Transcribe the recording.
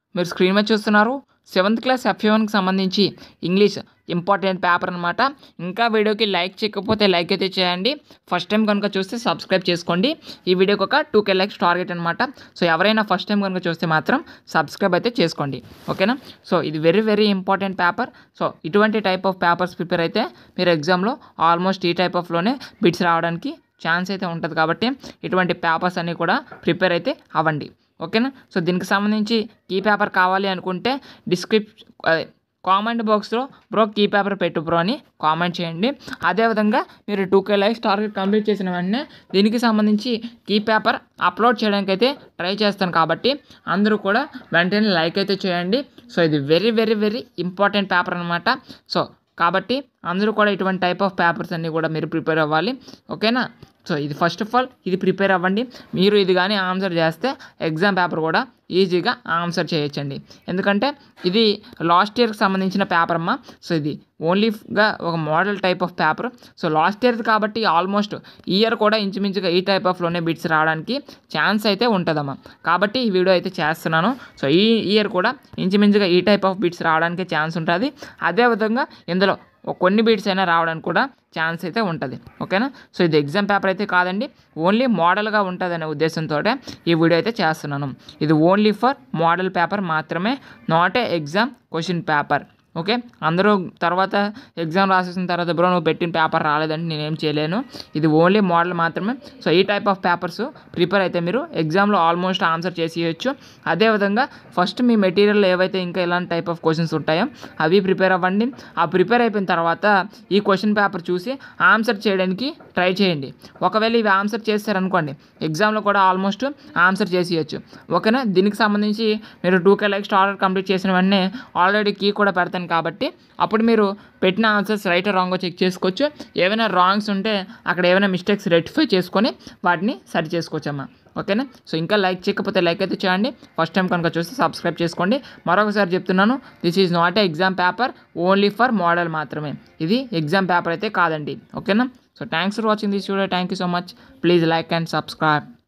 మీరు స్క్రీన్ మీద చూస్తున్నారు సెవెంత్ క్లాస్ ఎఫ్ఏవన్కి సంబంధించి ఇంగ్లీష్ ఇంపార్టెంట్ పేపర్ అనమాట ఇంకా వీడియోకి లైక్ చేయకపోతే లైక్ అయితే చేయండి ఫస్ట్ టైం కనుక చూస్తే సబ్స్క్రైబ్ చేసుకోండి ఈ వీడియోకి ఒక టూ కే లైక్స్ టార్గెట్ అనమాట సో ఎవరైనా ఫస్ట్ టైం కనుక చూస్తే మాత్రం సబ్స్క్రైబ్ అయితే చేసుకోండి ఓకేనా సో ఇది very very important paper so ఇటువంటి టైప్ ఆఫ్ పేపర్స్ ప్రిపేర్ అయితే మీరు ఎగ్జామ్లో ఆల్మోస్ట్ ఈ టైప్ ఆఫ్లోనే బిట్స్ రావడానికి ఛాన్స్ అయితే ఉంటుంది కాబట్టి ఇటువంటి పేపర్స్ అన్నీ కూడా ప్రిపేర్ అయితే అవ్వండి ఓకేనా సో దీనికి సంబంధించి కీ పేపర్ కావాలి అనుకుంటే డిస్క్రిప్ అదే కామెంట్ బాక్స్లో బ్రో కీ పేపర్ పెట్టు బ్రో అని కామెంట్ చేయండి అదేవిధంగా మీరు two K likes target complete చేసిన వెంటనే దీనికి సంబంధించి కీ పేపర్ అప్లోడ్ చేయడానికి అయితే ట్రై చేస్తాను కాబట్టి అందరూ కూడా వెంటనే లైక్ అయితే చేయండి సో ఇది very very very important paper అనమాట సో కాబట్టి అందరూ కూడా ఇటువంటి టైప్ ఆఫ్ పేపర్స్ అన్నీ కూడా మీరు ప్రిపేర్ అవ్వాలి ఓకేనా సో ఇది ఫస్ట్ ఆఫ్ ఆల్ ఇది ప్రిపేర్ అవ్వండి మీరు ఇది కానీ ఆన్సర్ చేస్తే ఎగ్జామ్ పేపర్ కూడా ఈజీగా ఆన్సర్ చేయొచ్చండి ఎందుకంటే ఇది లాస్ట్ ఇయర్కి సంబంధించిన పేపర్ అమ్మా సో ఇది ఓన్లీగా ఒక model type of paper so last year కాబట్టి ఆల్మోస్ట్ ఈ ఇయర్ కూడా ఇంచుమించుగా ఈ టైప్ ఆఫ్లోనే బిట్స్ రావడానికి ఛాన్స్ అయితే ఉంటుందమ్మా కాబట్టి ఈ వీడియో అయితే చేస్తున్నాను సో ఈ ఇయర్ కూడా ఇంచుమించుగా ఈ టైప్ ఆఫ్ బిట్స్ రావడానికి ఛాన్స్ ఉంటుంది అదేవిధంగా ఇందులో ఒక కొన్ని బీట్స్ అయినా రావడానికి కూడా ఛాన్స్ అయితే ఉంటుంది ఓకేనా సో ఇది ఎగ్జామ్ పేపర్ అయితే కాదండి ఓన్లీ మోడల్గా ఉంటుంది అనే ఉద్దేశంతో ఈ వీడియో అయితే చేస్తున్నాను ఇది ఓన్లీ ఫర్ మోడల్ పేపర్ మాత్రమే not a exam question paper okay అందరూ తర్వాత ఎగ్జామ్ రాసేసిన తర్వాత బ్రో నువ్వు పెట్టిన పేపర్ రాలేదంటే నేనేం చేయలేను ఇది ఓన్లీ మోడల్ మాత్రమే సో ఈ టైప్ ఆఫ్ పేపర్స్ ప్రిపేర్ అయితే మీరు ఎగ్జామ్లో ఆల్మోస్ట్ ఆన్సర్ చేసేయచ్చు అదేవిధంగా ఫస్ట్ మీ మెటీరియల్ ఏవైతే ఇంకా ఇలాంటి టైప్ ఆఫ్ క్వశ్చన్స్ ఉంటాయో అవి ప్రిపేర్ అవ్వండి ఆ ప్రిపేర్ అయిపోయిన తర్వాత ఈ క్వశ్చన్ పేపర్ చూసి ఆన్సర్ చేయడానికి ట్రై చేయండి ఒకవేళ ఇవి ఆన్సర్ చేస్తారనుకోండి ఎగ్జామ్లో కూడా ఆల్మోస్ట్ ఆన్సర్ చేసేయచ్చు ఓకేనా దీనికి సంబంధించి మీరు two K likes order complete చేసిన వెంటనే ఆల్రెడీ కీ కూడా పెడతాను కాబట్టి అప్పుడు మీరు పెట్టిన ఆన్సర్స్ రైట్ రాంగో చెక్ చేసుకోవచ్చు ఏమైనా రాంగ్స్ ఉంటే అక్కడ ఏమైనా మిస్టేక్స్ రెక్టిఫై చేసుకొని వాటిని సరి చేసుకోవచ్చమ్మా ఓకేనా సో ఇంకా లైక్ చేయకపోతే లైక్ అయితే చేయండి ఫస్ట్ టైం కనుక చూస్తే సబ్స్క్రైబ్ చేసుకోండి మరొకసారి చెప్తున్నాను this is not a exam paper only for model మాత్రమే ఇది ఎగ్జామ్ పేపర్ అయితే కాదండి ఓకేనా so thanks for watching this video thank you so much please like and subscribe